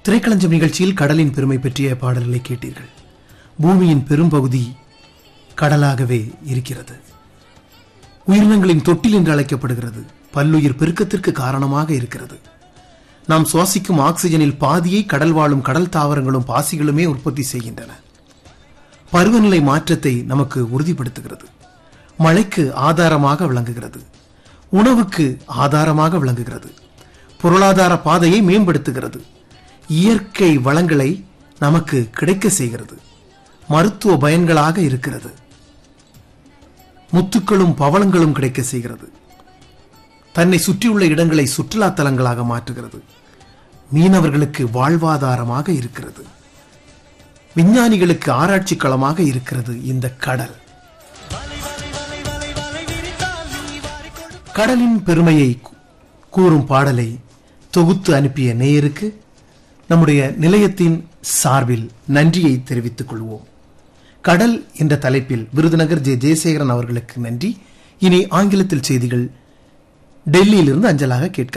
திரைக்களஞ்சம் நிகழ்ச்சியில் கடலின் பெருமை பற்றிய பாடல்களை கேட்டீர்கள் பூமியின் பெரும்பகுதி கடலாகவே இருக்கிறது உயிரினங்களின் தொட்டில் என்று அழைக்கப்படுகிறது பல்லுயிர் பெருக்கத்திற்கு காரணமாக இருக்கிறது நாம் சுவாசிக்கும் ஆக்சிஜனில் பாதியை கடல் வாழும் கடல் தாவரங்களும் பாசிகளுமே உற்பத்தி செய்கின்றன பருவநிலை மாற்றத்தை நமக்கு உறுதிப்படுத்துகிறது மழைக்கு ஆதாரமாக விளங்குகிறது உணவுக்கு ஆதாரமாக விளங்குகிறது பொருளாதார பாதையை மேம்படுத்துகிறது இயற்கை வளங்களை நமக்கு கிடைக்க செய்கிறது மருத்துவ பயன்களாக இருக்கிறது முத்துக்களும் பவளங்களும் கிடைக்க செய்கிறது தன்னை சுற்றியுள்ள இடங்களை சுற்றுலா தலங்களாக மாற்றுகிறது மீனவர்களுக்கு வாழ்வாதாரமாக இருக்கிறது விஞ்ஞானிகளுக்கு ஆராய்ச்சி களமாக இருக்கிறது இந்த கடல் கடலின் பெருமையை கூறும் பாடலை தொகுத்து அனுப்பிய நேயருக்கு நம்முடைய நிலையத்தின் சார்பில் நன்றியை தெரிவித்துக் கொள்வோம் கடல் என்ற தலைப்பில் விருதுநகர் ஜே ஜெயசேகரன் அவர்களுக்கு நன்றி இனி ஆங்கிலத்தில் செய்திகள் டெல்லியிலிருந்து அஞ்சலாக கேட்க